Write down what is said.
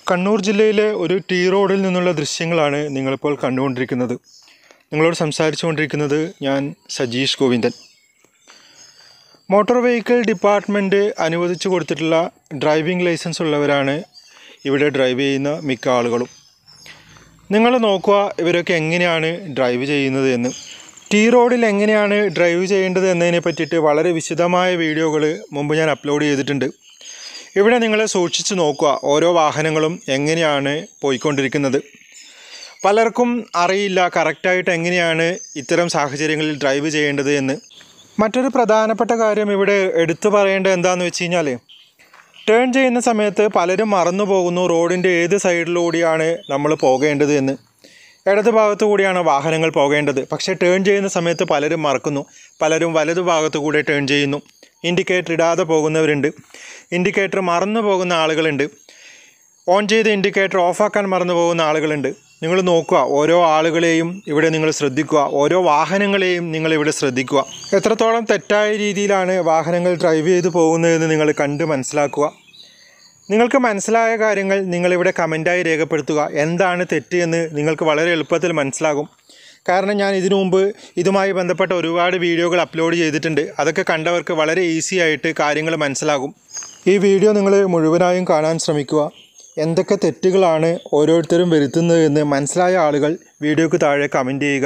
കണ്ണൂർ ജില്ലയിലെ ഒരു ടീ റോഡിൽ നിന്നുള്ള ദൃശ്യങ്ങളാണ് നിങ്ങളിപ്പോൾ കണ്ടുകൊണ്ടിരിക്കുന്നത് നിങ്ങളോട് സംസാരിച്ചുകൊണ്ടിരിക്കുന്നത് ഞാൻ Sajeesh Govindan motor vehicle department അനുവദിച്ചു കൊടുത്തിട്ടുള്ള ഡ്രൈവിംഗ് ലൈസൻസ് ഉള്ളവരാണ് ഇവിടെ ഡ്രൈവ് ചെയ്യുന്ന മിക്ക ആളുകളും നിങ്ങൾ നോക്കുക ഇവരൊക്കെ എങ്ങനെയാണ് ഡ്രൈവ് ചെയ്യുന്നത് എന്ന് ടീ റോഡിൽ എങ്ങനെയാണ് ഡ്രൈവ് ചെയ്യേണ്ടത് എന്നതിനെ പറ്റിയിട്ട് വളരെ വിശദമായ വീഡിയോകൾ മുമ്പ് ഞാൻ അപ്ലോഡ് ചെയ്തിട്ടുണ്ട് ഇവിടെ നിങ്ങൾ സൂക്ഷിച്ച് നോക്കുക ഓരോ വാഹനങ്ങളും എങ്ങനെയാണ് പോയിക്കൊണ്ടിരിക്കുന്നത് പലർക്കും അറിയില്ല കറക്റ്റായിട്ട് എങ്ങനെയാണ് ഇത്തരം സാഹചര്യങ്ങളിൽ ഡ്രൈവ് ചെയ്യേണ്ടത് എന്ന് മറ്റൊരു പ്രധാനപ്പെട്ട കാര്യം ഇവിടെ എടുത്തു പറയേണ്ടത് എന്താണെന്ന് വെച്ച് കഴിഞ്ഞാൽ ടേൺ ചെയ്യുന്ന സമയത്ത് പലരും മറന്നു പോകുന്നു റോഡിൻ്റെ ഏത് സൈഡിലൂടെയാണ് നമ്മൾ പോകേണ്ടത് എന്ന് ഇടത് ഭാഗത്തു കൂടിയാണ് വാഹനങ്ങൾ പോകേണ്ടത് പക്ഷേ ടേൺ ചെയ്യുന്ന സമയത്ത് പലരും മറക്കുന്നു പലരും വലതു ഭാഗത്തു കൂടെ ടേൺ ചെയ്യുന്നു ഇൻഡിക്കേറ്റർ ഇടാതെ പോകുന്നവരുണ്ട് ഇൻഡിക്കേറ്റർ മറന്നു പോകുന്ന ആളുകളുണ്ട് ഓൺ ചെയ്ത ഇൻഡിക്കേറ്റർ ഓഫാക്കാൻ മറന്നു പോകുന്ന ആളുകളുണ്ട് നിങ്ങൾ നോക്കുക ഓരോ ആളുകളെയും ഇവിടെ നിങ്ങൾ ശ്രദ്ധിക്കുക ഓരോ വാഹനങ്ങളെയും നിങ്ങൾ ഇവിടെ ശ്രദ്ധിക്കുക എത്രത്തോളം തെറ്റായ രീതിയിലാണ് വാഹനങ്ങൾ ഡ്രൈവ് ചെയ്തു പോകുന്നതെന്ന് നിങ്ങൾ കണ്ട് മനസ്സിലാക്കുക നിങ്ങൾക്ക് മനസ്സിലായ കാര്യങ്ങൾ നിങ്ങളിവിടെ കമൻറ്റായി രേഖപ്പെടുത്തുക എന്താണ് തെറ്റ് എന്ന് നിങ്ങൾക്ക് വളരെ എളുപ്പത്തിൽ മനസ്സിലാകും കാരണം ഞാൻ ഇതിനു മുമ്പ് ഇതുമായി ബന്ധപ്പെട്ട ഒരുപാട് വീഡിയോകൾ അപ്ലോഡ് ചെയ്തിട്ടുണ്ട് അതൊക്കെ കണ്ടവർക്ക് വളരെ ഈസി ആയിട്ട് കാര്യങ്ങൾ മനസ്സിലാകും ഈ വീഡിയോ നിങ്ങൾ മുഴുവനായും കാണാൻ ശ്രമിക്കുക എന്തൊക്കെ തെറ്റുകളാണ് ഓരോരുത്തരും വരുത്തുന്നത് എന്ന് മനസ്സിലായ ആളുകൾ വീഡിയോക്ക് താഴെ കമൻറ്റ് ചെയ്യുക